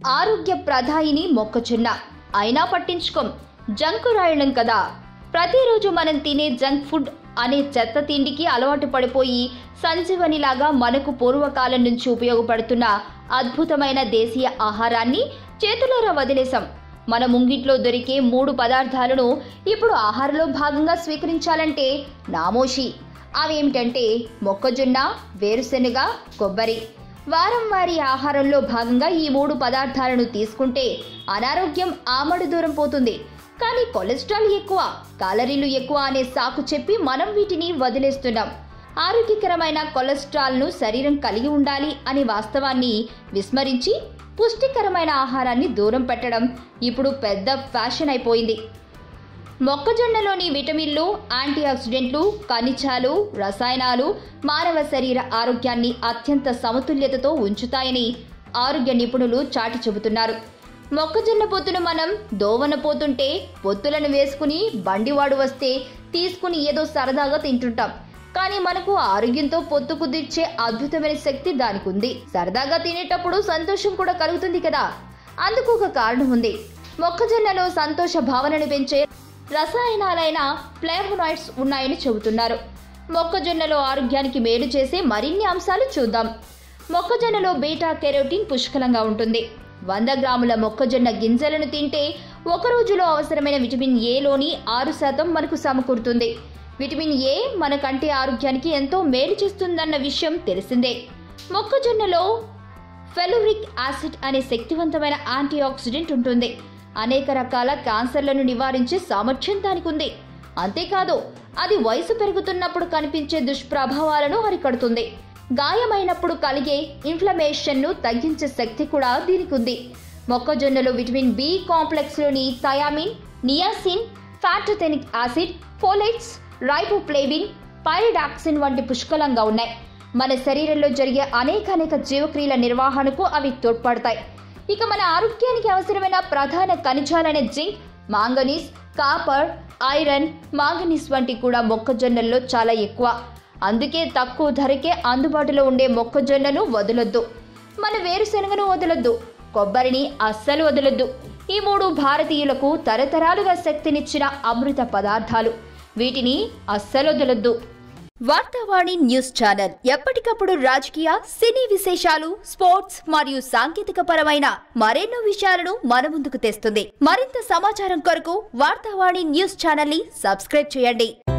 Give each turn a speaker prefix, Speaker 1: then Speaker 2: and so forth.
Speaker 1: ఆరోగ్య ప్రధాయిని మొక్కజొన్న అయినా పట్టించుకోం జంకు రాయడం కదా ప్రతిరోజు మనం తినే జంక్ ఫుడ్ అనే చెత్త తిండికి అలవాటు పడిపోయి సంజీవనిలాగా మనకు పూర్వకాలం నుంచి ఉపయోగపడుతున్న అద్భుతమైన దేశీయ ఆహారాన్ని చేతులారా వదిలేశాం మన ముంగిట్లో దొరికే మూడు పదార్థాలను ఇప్పుడు ఆహారంలో భాగంగా స్వీకరించాలంటే నామోషి అవేమిటంటే మొక్కజొన్న వేరుశెనగ కొబ్బరి వారం వారి ఆహారంలో భాగంగా ఈ మూడు పదార్థాలను తీసుకుంటే అనారోగ్యం ఆమడు దూరం పోతుంది కానీ కొలెస్ట్రాల్ ఎక్కువ కాలరీలు ఎక్కువ అనే సాకు చెప్పి మనం వీటిని వదిలేస్తున్నాం ఆరోగ్యకరమైన కొలెస్ట్రాల్ను శరీరం కలిగి ఉండాలి అనే వాస్తవాన్ని విస్మరించి పుష్టికరమైన ఆహారాన్ని దూరం పెట్టడం ఇప్పుడు పెద్ద ఫ్యాషన్ అయిపోయింది మొక్కజొన్నలోని విటమిన్లు యాంటీ ఆక్సిడెంట్లు ఖనిజాలు రసాయనాలు మానవ శరీర ఆరోగ్యాన్ని అత్యంత సమతుల్యతతో ఉంచుతాయని ఆరోగ్య నిపుణులు చాటి చెబుతున్నారు మొక్కజొన్న పొత్తును మనం దోవన పోతుంటే పొత్తులను వేసుకుని బండివాడు వస్తే తీసుకుని ఏదో సరదాగా తింటుంటాం కానీ మనకు ఆరోగ్యంతో పొత్తు కుదిర్చే అద్భుతమైన శక్తి దానికి ఉంది సరదాగా తినేటప్పుడు సంతోషం కూడా కలుగుతుంది కదా అందుకు ఒక కారణం ఉంది మొక్కజొన్నలో సంతోష భావనను పెంచే రసాయనాలైన ఫ్లేవనాయిడ్స్ ఉన్నాయని చెబుతున్నారు మొక్కజొన్నలో ఆరోగ్యానికి మేలు చేసే మరిన్ని అంశాలు చూద్దాం మొక్కజొన్నలో బీటా కెరోటిన్ పుష్కలంగా ఉంటుంది వంద గ్రాముల మొక్కజొన్న గింజలను తింటే ఒక రోజులో అవసరమైన విటమిన్ ఏలోని ఆరు శాతం మనకు సమకూరుతుంది విటమిన్ ఏ మన కంటి ఆరోగ్యానికి ఎంతో మేలు చేస్తుందన్న విషయం తెలిసిందే మొక్కజొన్నలో ఫెలోరిక్ యాసిడ్ అనే శక్తివంతమైన యాంటీ ఆక్సిడెంట్ ఉంటుంది అనేక రకాల క్యాన్సర్లను నివారించే సామర్థ్యం దానికి ఉంది అంతేకాదు అది వయసు పెరుగుతున్నప్పుడు కనిపించే దుష్ప్రభావాలను అరికడుతుంది గాయమైనప్పుడు కలిగే ఇన్ఫ్లమేషన్ను తగ్గించే శక్తి కూడా దీనికి ఉంది మొక్కజొన్నలో విటమిన్ బి కాంప్లెక్స్లోని thiamine niacin pantothenic acid folates riboflavin pyridoxine వంటి పుష్కలంగా ఉన్నాయి మన శరీరంలో జరిగే అనేక అనేక జీవక్రియల నిర్వహణకు అవి తోడ్పడతాయి ఇక మన ఆరోగ్యానికి అవసరమైన ప్రధాన ఖనిజాలైన zinc manganese copper iron manganese వంటి కూడా మొక్కజొన్నల్లో చాలా ఎక్కువ అందుకే తక్కువ ధరకే అందుబాటులో ఉండే మొక్కజొన్నను వదలొద్దు మన వేరుశెనగను వదలొద్దు కొబ్బరిని అస్సలు వదలొద్దు ఈ మూడు భారతీయులకు తరతరాలుగా శక్తినిచ్చిన అమృత పదార్థాలు వీటిని అస్సలు వదలొద్దు వార్తావాణి న్యూస్ ఛానల్ ఎప్పటికప్పుడు రాజకీయ సినీ విశేషాలు స్పోర్ట్స్ మరియు సాంకేతిక పరమైన మరెన్నో విషయాలను మన ముందుకు తెస్తుంది మరింత సమాచారం కొరకు వార్తావాణి న్యూస్ ఛానల్ ని సబ్స్క్రైబ్ చేయండి